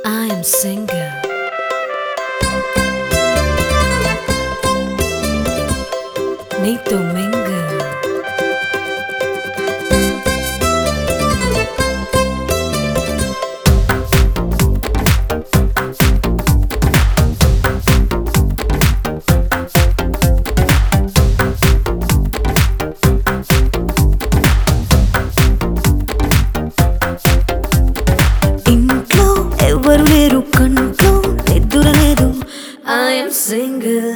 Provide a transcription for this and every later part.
I am single. నీతో mingle ఇంట్లో ఎవరు లేరు కంట్లో నిద్ర లేదు ఐఎమ్ సింగిల్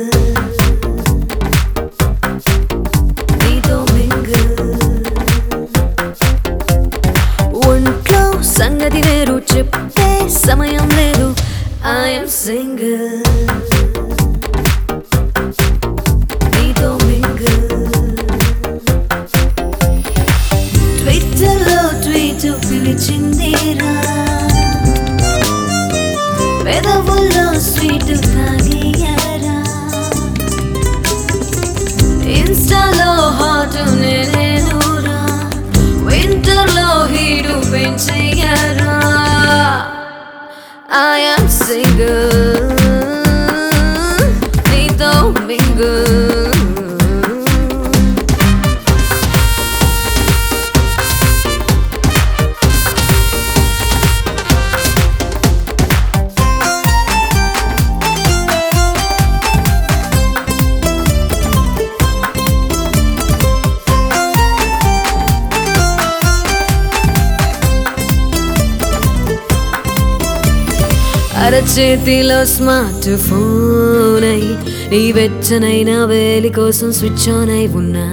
నీతో మింగిల్ ఒంట్లో సంగతి వేరు చెప్పే సమయం లేదు ఐఎమ్ సింగిల్ నీతో మింగిల్ ట్విట్టర్లో ట్వీట్ పిలిచిందిరా పెదవుల్లో స్వీట్ తాగియరా ఇన్స్టాలో హాట్ నేనేనురా వింటర్లో హీటు పెంచెయ్యరా ఐఎమ్ సింగిల్ నీతో మింగిల్ అరచేతిలో స్మార్ట్ ఫోన్ అయి నీ వెచ్చనైన వేలి కోసం స్విచ్ ఆన్ అయి ఉన్నా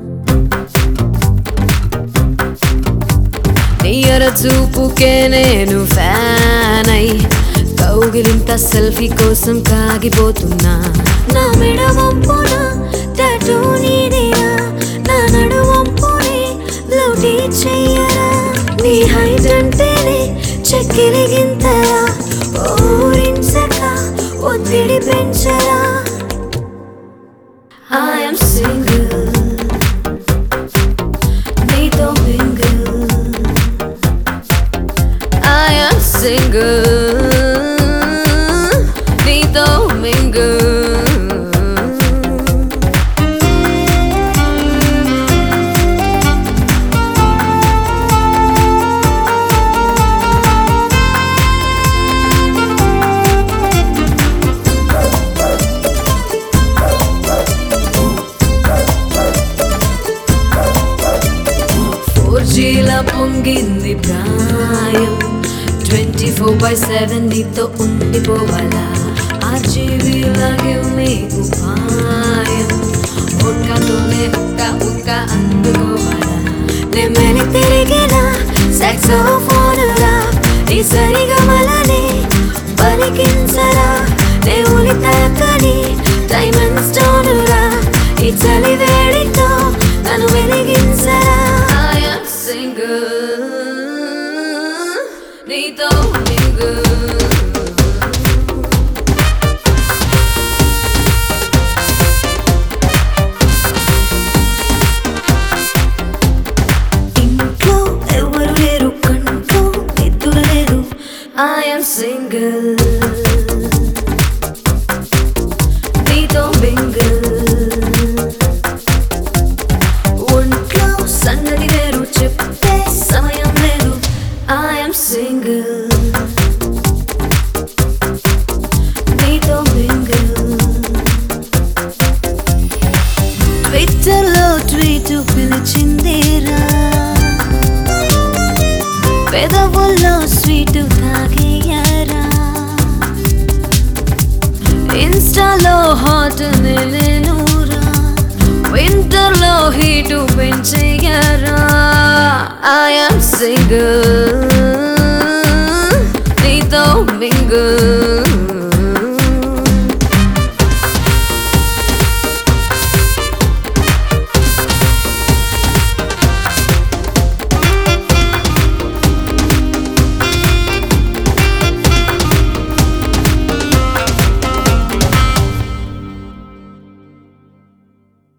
నీ అరచూపుకే నేను ఫ్యాన్ అయి కౌగిలింత సెల్ఫీ కోసం కాగిపోతున్నా నా మెడ వంపున టాటూ నీదేనా నా నడు వంపునే లౌటీ చెయ్యరా నీ హైట్ అంటేనే చెక్కిలిగింతరా ఊరించక ఒత్తిడి పెంచరా ఐఎమ్ సింగిల్ నీతో మింగిల్ ఐఎమ్ సింగిల్ నీతో మింగిల్ ఫోర్ జీలా పొంగింది ప్రాయం ట్వంటీ ఫోర్ బై సెవెన్ నీతో ఉండిపోవాలా ఆర్జీవీ లాగే మీకు పాయం ఒక్కతోనే ఒక్క ఒక్క అందుకోవాలా నెమ్మని తిరిగిన సాక్సోఫోనులా నీ సరిగా మలనే పలికించరా నే ఉలితాకని డైమండ్ స్టోనురా ఈ చలి వేడితో నన్ను వెలిగించరా ఐఎమ్ సింగిల్ నీతో మింగిల్ ఇంట్లో ఎవరు లేరు కంట్లో నిద్ర లేదు ఐఎమ్ సింగిల్ నీతో మింగిల్ ఒంట్లో సంగతి వేరు చెప్పే సమయం లేదు ఐఎమ్ సింగిల్ నీతో మింగిల్ ట్విట్టర్లో ట్వీట్ పిలిచిందిరా పెదవుల్లో స్వీట్ తాగియరా ఇన్స్టాలో హాట్ నేనురా వింటర్లో హీటు పెంచెయ్యరా ఐఎమ్ సింగిల్ నీతో మింగిల్